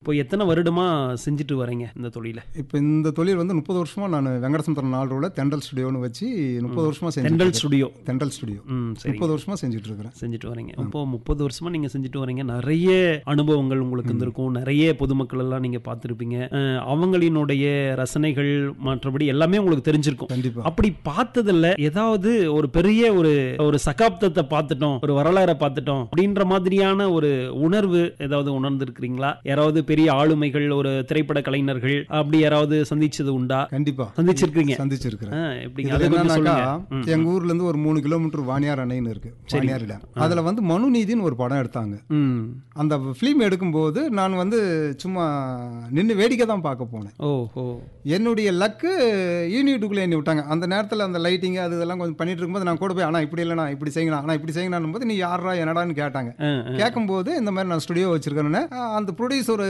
இப்போ எத்தனை வருடமா செஞ்சுட்டு வரீங்க இந்த தொழிலை இப்போ இந்த தொழில் வந்து முப்பது வருஷமா நான் வெங்கடசமுத்திரம் நாள் ரோல தெண்டல் ஸ்டுடியோன்னு வச்சு முப்பது வருஷமா செஞ்சு தெண்டல் ஸ்டுடியோ தெண்டல் ஸ்டுடியோ ம் சரி முப்பது வருஷமா செஞ்சுட்டு இருக்கிறேன் செஞ்சுட்டு வரீங்க இப்போ முப்பது வருஷமா நீங்க செஞ்சுட்டு வரீங்க நிறைய அனுபவங்கள் உங்களுக்கு இருந்திருக்கும் நிறைய பொதுமக்கள் எல்லாம் நீங்க பார்த்துருப்பீங்க அஹ், அவங்களினுடைய ரசனைகள் மற்றபடி எல்லாமே உங்களுக்கு தெரிஞ்சிருக்கும் கண்டிப்பா அப்படி பார்த்ததுல ஏதாவது ஒரு பெரிய ஒரு ஒரு சகாப்தத்தை பார்த்துட்டோம் ஒரு வரலாறை பார்த்துட்டோம் அப்படின்ற மாதிரியான ஒரு உணர்வு ஏதாவது உணர்ந்திருக்கிறீங்களா யாராவது பெரிய ஆளுமைகள் ஒரு திரைப்பட கலைஞர்கள் அப்படி யாராவது சந்திச்சது உண்டா கண்டிப்பா சந்திச்சிருக்கீங்க சந்திச்சிருக்கிறேன் ஆ, எப்படிங்க இதுல அதை கொஞ்சம் என்னன்னாக்கா சொல்லுங்க ம். எங்க ஊர்ல இருந்து ஒரு மூணு கிலோமீட்டர் வாணியார் அணைன்னு இருக்கு வாணியார் டேம் அதுல வந்து மனுநீதின்னு ஒரு படம் எடுத்தாங்க ம் அந்த ஃபிலிம் எடுக்கும்போது நான் வந்து சும்மா நின்று வேடிக்கை தான் பார்க்க போனேன் ஓ ஓ என்னுடைய லக்கு யூனிட்டுக்குள்ளே என்னை விட்டாங்க அந்த நேரத்தில் அந்த லைட்டிங் அது இதெல்லாம் கொஞ்சம் பண்ணிட்டு இருக்கும்போது நான் கூட போய் ஆனால் இப்படி இல்லைண்ணா இப்படி செய்யணும் ஆனால் இப்படி செய்யணும் போது நீ யாரா என்னடான்னு கேட்டாங்க ஆ, ஆ. கேட்கும்போது இந்த மாதிரி நான் ஸ்டுடியோ வச்சிருக்கேன்னு அந்த producer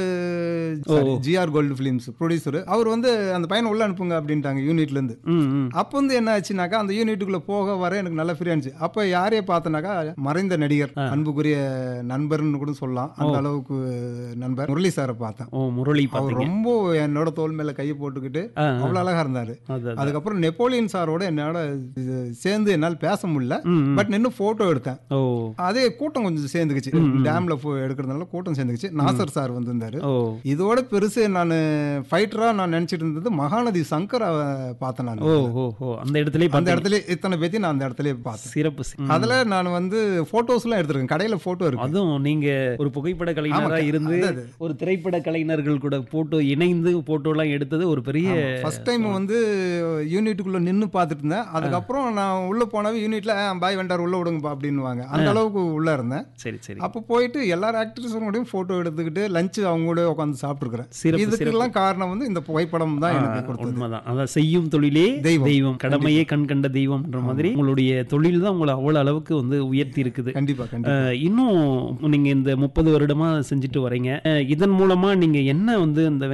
GR Gold Films producer அவர் வந்து அந்த பையனை உள்ள அனுப்புங்க அப்படின்ட்டாங்க யூனிட்ல இருந்து ம் ம் அப்போ வந்து என்ன ஆச்சுனாக்கா அந்த யூனிட்டுக்குள்ள போக வர எனக்கு நல்ல ஃப்ரீ இருந்துச்சு அப்போ யாரையே பார்த்தனாக்கா மறைந்த நடிகர் அன்புக்குரிய நண்பர்னு கூட சொல்லலாம் அந்த அளவுக்கு நண்பர் முரளி சாரை பார்த்தேன் ஓ முரளி அவர் பார்த்தீங்க ரொம்ப என்னோட தோல் மேல கையை போட்டுக்கிட்டு ஆ, அவ்வளவு அழகா இருந்தாரு அது அது. அதுக்கப்புறம் நெப்போலியன் சாரோட என்னோட இது சேர்ந்து என்னால் பேச முடியல ம், ம். பட் நின்று போட்டோ எடுத்தேன் ஓ அதே கூட்டம் கொஞ்சம் சேர்ந்துக்குச்சு டேம்ல போ எடுக்கிறதுனால கூட்டம் சேர்ந்துக்குச்சு நாசர் சார் வந்திருந்தாரு ஓ இதோட பெருசு நான் ஃபைட்டரா நான் நினைச்சிட்டு இருந்தது மகாநதி சங்கர் பார்த்தேன் நான் ஓ ஓ ஓ அந்த இடத்துலயே அந்த பார்த்தீங்க இடத்துல இத்தனை பேத்தி நான் அந்த இடத்துல பார்த்தேன் சிறப்பு சி- அதுல நான் வந்து போட்டோஸ் எல்லாம் எடுத்திருக்கேன் கடையில போட்டோ இருக்கு அதுவும் நீங்க ஒரு புகைப்பட கலைஞரா ஆமா, இருந்து அது, அது. ஒரு திரைப்பட கலைஞர்கள் கூட போட்டோ இணைந்து போட்டோ எல்லாம் எடுத்தது ஒரு பெரிய ஃபர்ஸ்ட் டைம் வந்து யூனிட்டுக்குள்ள நின்னு பார்த்துட்டு இருந்தேன் அதுக்கப்புறம் நான் உள்ள போனவே யூனிட்ல பாய் வெண்டார் உள்ள விடுங்கப்பா அப்படின்னுவாங்க அந்த அளவுக்கு உள்ள இருந்தேன் சரி சரி அப்போ போயிட்டு எல்லா ஆக்டர்ஸோடையும் போட்டோ எடுத்துக்கிட்டு லஞ்ச் அவங்க கூட உட்காந்து சாப்பிட்டுருக்கிறேன் சிறப்பு இதுக்கெல்லாம் காரணம் வந்து இந்த புகைப்படம் தான் எனக்கு கொடுத்தது உண்மைதான் அதான் செய்யும் தொழிலே தெய்வம். தெய்வம் கடமையே கண் கண்ட தெய்வம்ன்ற மாதிரி உங்களுடைய தொழில் தான் உங்களை அவ்வளவு அளவுக்கு வந்து உயர்த்தி இருக்குது கண்டிப்பா கண்டிப்பா அஹ், இன்னும் நீங்க இந்த முப்பது வருடமா செஞ்சுட்டு வரீங்க அஹ், இதன் மூலமா நீங்க என்ன வந்து இந்த